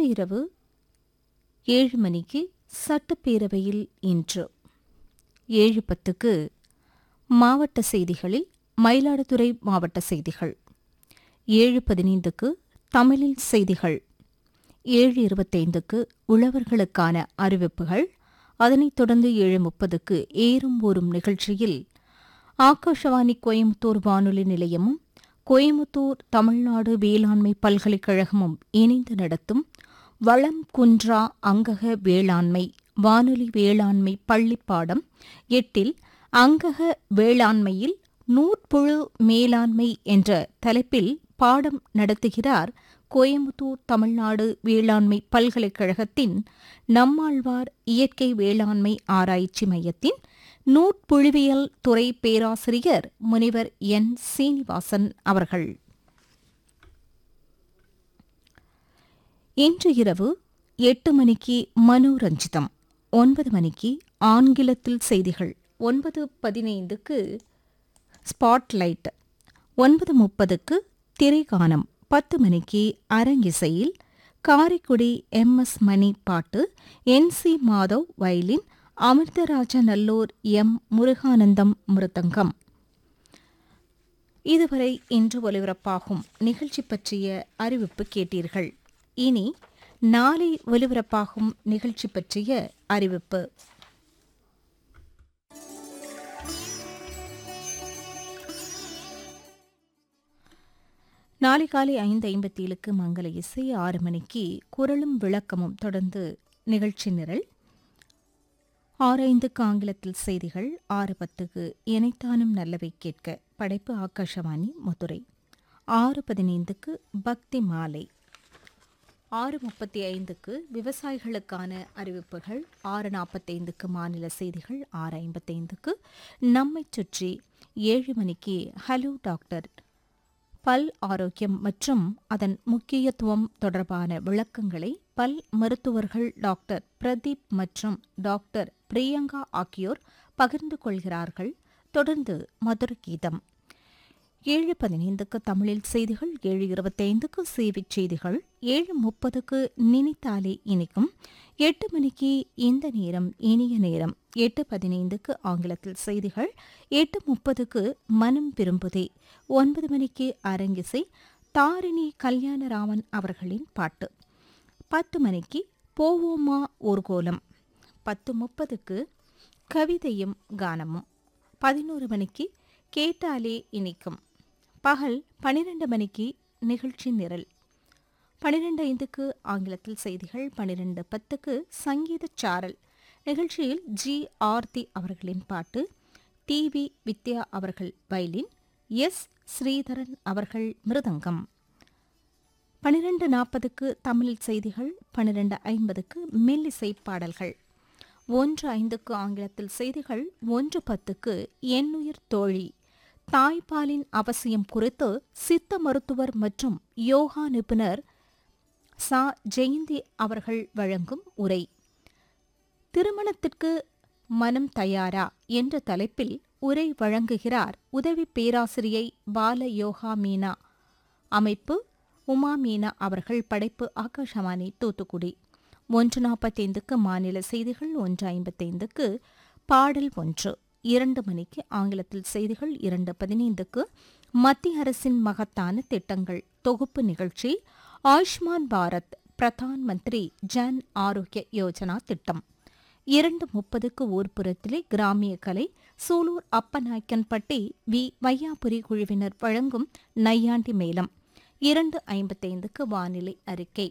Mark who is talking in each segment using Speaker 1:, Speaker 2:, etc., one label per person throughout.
Speaker 1: இரவு ஏழு மணிக்கு சட்டப்பேரவையில் இன்று ஏழு பத்துக்கு மாவட்ட செய்திகளில் மயிலாடுதுறை மாவட்ட செய்திகள் ஏழு பதினைந்துக்கு தமிழில் செய்திகள் ஏழு இருபத்தைந்துக்கு உழவர்களுக்கான அறிவிப்புகள் அதனைத் தொடர்ந்து ஏழு முப்பதுக்கு ஏறும் ஊறும் நிகழ்ச்சியில் ஆகாஷவாணி கோயம்புத்தூர் வானொலி நிலையமும் கோயம்புத்தூர் தமிழ்நாடு வேளாண்மை பல்கலைக்கழகமும் இணைந்து நடத்தும் வளம் குன்றா அங்கக வேளாண்மை வானொலி வேளாண்மை பள்ளிப்பாடம் எட்டில் அங்கக வேளாண்மையில் நூற்புழு மேலாண்மை என்ற தலைப்பில் பாடம் நடத்துகிறார் கோயம்புத்தூர் தமிழ்நாடு வேளாண்மை பல்கலைக்கழகத்தின் நம்மாழ்வார் இயற்கை வேளாண்மை ஆராய்ச்சி மையத்தின் நூற்புழுவியல் துறை பேராசிரியர் முனிவர் என் சீனிவாசன் அவர்கள் இன்று இரவு எட்டு மணிக்கு மனோரஞ்சிதம் ஒன்பது மணிக்கு ஆங்கிலத்தில் செய்திகள் ஒன்பது பதினைந்துக்கு ஸ்பாட்லைட் ஒன்பது முப்பதுக்கு திரைகானம் பத்து மணிக்கு அரங்கிசையில் காரைக்குடி எம் எஸ் மணி பாட்டு N C Madhav violin Amirtharaja Nallur M Muruganandam மிருதங்கம் இதுவரை இன்று ஒலிபரப்பாகும் நிகழ்ச்சி பற்றிய அறிவிப்பு கேட்டீர்கள் இனி நாளை ஒலிபரப்பாகும் நிகழ்ச்சி பற்றிய அறிவிப்பு நாளை காலை ஐந்து ஐம்பத்தி ஏழுக்கு மங்கள இசை ஆறு மணிக்கு குரலும் விளக்கமும் தொடர்ந்து நிகழ்ச்சி நிரல் ஆறு ஐந்துக்கு ஆங்கிலத்தில் செய்திகள் ஆறு பத்துக்கு இணைத்தானும் நல்லவை கேட்க படைப்பு ஆகாஷவாணி மதுரை ஆறு பதினைந்துக்கு பக்தி மாலை ஆறு முப்பத்தி ஐந்துக்கு விவசாயிகளுக்கான அறிவிப்புகள் ஆறு நாற்பத்தைந்துக்கு மாநில செய்திகள் ஆறு ஐம்பத்தைந்துக்கு நம்மை சுற்றி ஏழு மணிக்கு ஹலோ டாக்டர் பல் ஆரோக்கியம் மற்றும் அதன் முக்கியத்துவம் தொடர்பான விளக்கங்களை பல் மருத்துவர்கள் டாக்டர் பிரதீப் மற்றும் டாக்டர் பிரியங்கா ஆகியோர் பகிர்ந்து கொள்கிறார்கள் தொடர்ந்து மதுர கீதம் ஏழு பதினைந்துக்கு தமிழில் செய்திகள் ஏழு இருபத்தைந்துக்கு சேவைச் செய்திகள் ஏழு முப்பதுக்கு நினைத்தாலே இனிக்கும் எட்டு மணிக்கு இந்த நேரம் இனிய நேரம் எட்டு பதினைந்துக்கு ஆங்கிலத்தில் செய்திகள் எட்டு முப்பதுக்கு மனம் விரும்புதே ஒன்பது மணிக்கு அரங்கிசை தாரிணி கல்யாணராமன் அவர்களின் பாட்டு பத்து மணிக்கு போவோமா ஊர்கோலம் பத்து முப்பதுக்கு கவிதையும் கானமும் பதினோரு மணிக்கு கேட்டாலே இனிக்கும் பகல் பனிரெண்டு மணிக்கு நிகழ்ச்சி நிரல் பனிரெண்டு ஐந்துக்கு ஆங்கிலத்தில் செய்திகள் பனிரெண்டு பத்துக்கு சங்கீத சாரல் நிகழ்ச்சியில் ஜி ஆர்த்தி அவர்களின் பாட்டு டி வி வித்யா அவர்கள் வயலின் எஸ் ஸ்ரீதரன் அவர்கள் மிருதங்கம் பனிரெண்டு நாற்பதுக்கு தமிழில் செய்திகள் பனிரெண்டு ஐம்பதுக்கு மெல்லிசை பாடல்கள் ஒன்று ஐந்துக்கு ஆங்கிலத்தில் செய்திகள் ஒன்று பத்துக்கு எண்ணுயிர் தோழி தாய்ப்பாலின் அவசியம் குறித்து சித்த மருத்துவர் மற்றும் யோகா நிபுணர் சா ஜெயந்தி அவர்கள் வழங்கும் உரை திருமணத்திற்கு மனம் தயாரா என்ற தலைப்பில் உரை வழங்குகிறார் உதவி பேராசிரியை பால யோகா மீனா அமைப்பு உமா மீனா அவர்கள் படைப்பு ஆகாஷவாணி தூத்துக்குடி ஒன்று நாற்பத்தைந்துக்கு மாநில செய்திகள் ஒன்று ஐம்பத்தைந்துக்கு பாடல் ஒன்று இரண்டு மணிக்கு ஆங்கிலத்தில் செய்திகள் இரண்டு பதினைந்துக்கு மத்திய அரசின் மகத்தான திட்டங்கள் தொகுப்பு நிகழ்ச்சி ஆயுஷ்மான் பாரத் பிரதான் மந்திரி ஜன் ஆரோக்கிய யோஜனா திட்டம் இரண்டு முப்பதுக்கு ஊர்ப்புறத்திலே கிராமிய கலை சூலூர் அப்பநாயக்கன்பட்டி வி வையாபுரி குழுவினர் வழங்கும் நையாண்டி மேளம் இரண்டு ஐம்பத்தைந்துக்கு வானிலை அறிக்கை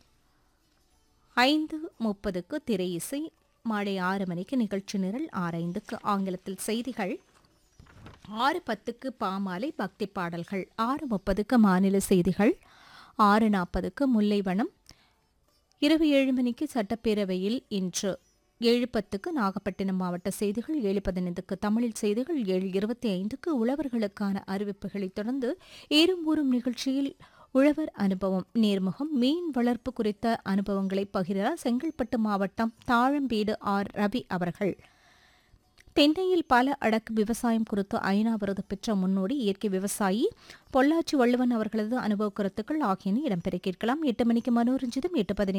Speaker 1: ஐந்து முப்பதுக்கு திரை இசை மாலை ஆறு மணிக்கு நிகழ்ச்சி நிரல் ஆறு ஐந்துக்கு ஆங்கிலத்தில் செய்திகள் ஆறு பத்துக்கு பாமாலை பக்தி பாடல்கள் ஆறு முப்பதுக்கு மாநில செய்திகள் ஆறு நாற்பதுக்கு முல்லைவனம் இரவு ஏழு மணிக்கு சட்டப்பேரவையில் இன்று ஏழு பத்துக்கு நாகப்பட்டினம் மாவட்ட செய்திகள் ஏழு பதினைந்துக்கு தமிழில் செய்திகள் ஏழு இருபத்தி ஐந்துக்கு உழவர்களுக்கான அறிவிப்புகளைத் தொடர்ந்து ஏறும் ஊறும் நிகழ்ச்சியில் உழவர் அனுபவம் நேர்முகம் மீன் வளர்ப்பு குறித்த அனுபவங்களை பகிர்கிறார் செங்கல்பட்டு மாவட்டம் தாழம்பேடு ஆர் ரவி அவர்கள் தென்னையில் பல அடக்கு விவசாயம் குறித்து ஐநா விருது பெற்ற முன்னோடி இயற்கை விவசாயி பொள்ளாச்சி வள்ளுவன் அவர்களது அனுபவ கருத்துக்கள் ஆகியன இடம்பெற கேட்கலாம் எட்டு மணிக்கு மனோரஞ்சிதம் எட்டு பதினைந்து